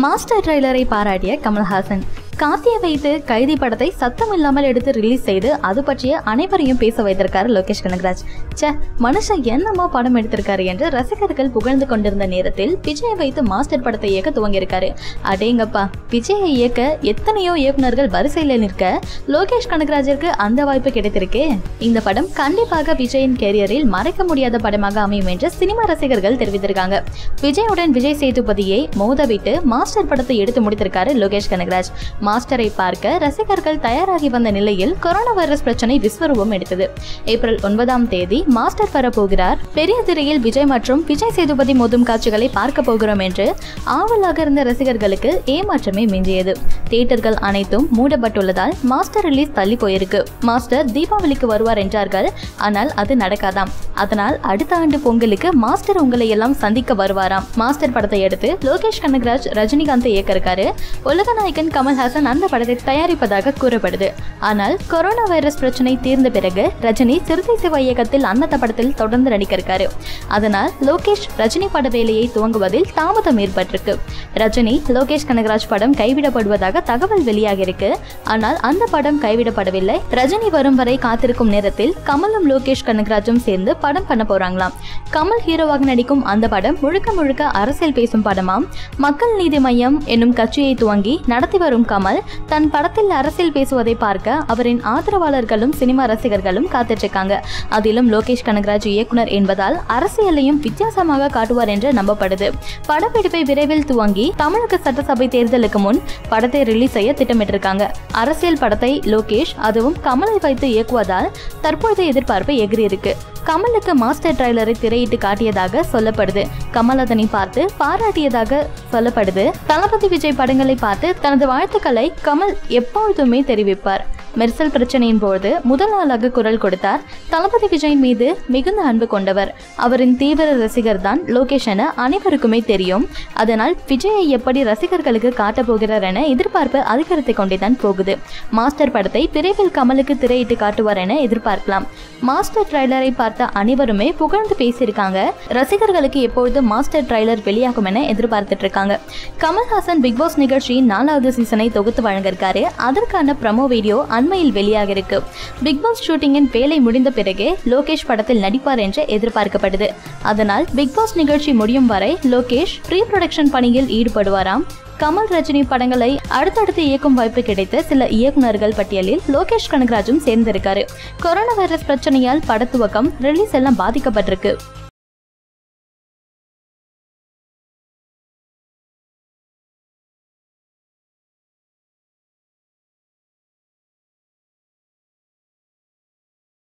master ட்ரைலரை பாராட்டிய கமல்ஹாசன் காத்தியை வைத்து கைதி படத்தை சத்தம் இல்லாமல் எடுத்து ரிலீஸ் செய்து அது பற்றிய அனைவரையும் பேச வைத்திருக்காரு லோகேஷ் கனகராஜ் ச்சே மனுஷன் என்னமா படம் எடுத்திருக்காரு என்று ரசிகர்கள் புகழ்ந்து கொண்டிருந்த நேரத்தில் விஜயை வைத்து மாஸ்டர் படத்தை இயக்க துவங்கியிருக்காரு அடேங்கப்பா விஜயை இயக்க எத்தனையோ இயக்குனர்கள் வரிசையில் நிற்க லோகேஷ் கனகராஜிற்கு அந்த வாய்ப்பு கிடைத்திருக்கே இந்த படம் கண்டிப்பாக விஜயின் கேரியரில் மறைக்க முடியாத படமாக அமையும் என்று சினிமா ரசிகர்கள் தெரிவித்திருக்காங்க விஜயுடன் விஜய் சேதுபதியை மோதவிட்டு மாஸ்டர் படத்தை எடுத்து முடித்திருக்காரு லோகேஷ் கனகராஜ் மாஸ்டரை பார்க்க ரசிகர்கள் தயாராகி வந்த நிலையில் கொரோனா வைரஸ் பிரச்சனை விஸ்வரூபம் எடுத்தது ஏப்ரல் ஒன்பதாம் தேதி மாஸ்டர் வரப்போகிறார் பெரிய திரையில் விஜய் மற்றும் விஜய் சேதுபதி மோதும் காட்சிகளை பார்க்க போகிறோம் என்று ஆவலாக இருந்த ரசிகர்களுக்கு ஏமாற்றமே மிஞ்சியது தியேட்டர்கள் அனைத்தும் மூடப்பட்டுள்ளதால் மாஸ்டர் ரிலீஸ் தள்ளி போயிருக்கு மாஸ்டர் தீபாவளிக்கு வருவார் என்றார்கள் ஆனால் அது நடக்காதாம் அதனால் அடுத்த ஆண்டு பொங்கலுக்கு மாஸ்டர் உங்களை எல்லாம் சந்திக்க வருவாராம் மாஸ்டர் படத்தை எடுத்து லோகேஷ் கனகராஜ் ரஜினிகாந்த் இயக்க இருக்காரு உலகநாயகன் கமல்ஹாசன் அந்த படத்தை தயாரிப்பதாக கூறப்படுது ஆனால் கொரோனா வைரஸ் பிரச்சனை தீர்ந்த பிறகு ரஜினி சிறுத்தை சிவா இயக்கத்தில் அந்த படத்தில் தொடர்ந்து நடிக்க இருக்காரு அதனால் லோகேஷ் ரஜினி பட வேலையை துவங்குவதில் தாமதம் ஏற்பட்டிருக்கு ரஜினி லோகேஷ் கனகராஜ் படம் கைவிடப்படுவதாக தகவல் வெளியாகிருக்கு ஆனால் அந்த படம் கைவிடப்படவில்லை ரஜினி வரும் வரை காத்திருக்கும் நேரத்தில் கமலும் லோகேஷ் கனகராஜும் சேர்ந்து படம் பண்ண போறாங்களாம் கமல் ஹீரோவாக நடிக்கும் அந்த படம் முழுக்க முழுக்க அரசியல் பேசும் படமாம் மக்கள் நீதி மையம் என்னும் கட்சியை துவங்கி நடத்தி வரும் கமல் தன் படத்தில் அரசியல் பேசுவதை பார்க்க அவரின் ஆதரவாளர்களும் சினிமா ரசிகர்களும் காத்துட்டு இருக்காங்க அதிலும் லோகேஷ் கனகராஜ் இயக்குனர் என்பதால் அரசியலையும் வித்தியாசமாக காட்டுவார் என்று நம்பப்படுது படப்பிடிப்பை விரைவில் துவங்கி தமிழக சட்டசபை தேர்தலுக்கு முன் படத்தை ரிலீஸ் செய்ய திட்டமிட்டிருக்காங்க அரசியல் படத்தை லோகேஷ் அதுவும் கமலை வைத்து இயக்குவதால் தற்பொழுது எதிர்பார்ப்பு எகிரி இருக்கு கமலுக்கு மாஸ்டர் ட்ரைலரை திரையிட்டு காட்டியதாக சொல்லப்படுது கமல் அதனை பார்த்து பாராட்டியதாக சொல்லப்படுது தளபதி விஜய் படங்களை பார்த்து தனது வாழ்த்துக்களை கமல் எப்பொழுதுமே தெரிவிப்பார் மெர்சல் பிரச்சனையின் போது முதல் நாளாக குரல் கொடுத்தார் தளபதி விஜயின் மீது மிகுந்த அன்பு கொண்டவர் அவரின் தீவிர ரசிகர் தான் லோகேஷ் என அனைவருக்குமே தெரியும் அதனால் விஜயை எப்படி ரசிகர்களுக்கு காட்டப் போகிறார் என எதிர்பார்ப்பு அதிகரித்துக் கொண்டே தான் போகுது மாஸ்டர் படத்தை விரைவில் கமலுக்கு திரையிட்டு காட்டுவார் என எதிர்பார்க்கலாம் மாஸ்டர் ட்ரைலரை பார்த்த அனைவருமே புகழ்ந்து பேசியிருக்காங்க ரசிகர்களுக்கு எப்பொழுது மாஸ்டர் ட்ரைலர் வெளியாகும் என எதிர்பார்த்துட்டு இருக்காங்க கமல்ஹாசன் பிக் பாஸ் நிகழ்ச்சியின் நாலாவது சீசனை தொகுத்து வழங்கியிருக்காரு அதற்கான ப்ரமோ வீடியோ அண்மையில் வெளியாக இருக்கு பிக் பாஸ் ஷூட்டிங்கின் வேலை முடிந்த பிறகே லோகேஷ் படத்தில் நடிப்பார் என்று எதிர்பார்க்கப்படுது அதனால் பிக் பாஸ் நிகழ்ச்சி முடியும் வரை லோகேஷ் ப்ரீ ப்ரொடக்ஷன் பணியில் ஈடுபடுவாராம் கமல் ரஜினி படங்களை அடுத்தடுத்து இயக்கும் வாய்ப்பு கிடைத்த சில இயக்குனர்கள் பட்டியலில் லோகேஷ் கனகராஜும் சேர்ந்திருக்காரு கொரோனா வைரஸ் பிரச்சனையால் பட துவக்கம் ரிலீஸ் எல்லாம் பாதிக்கப்பட்டிருக்கு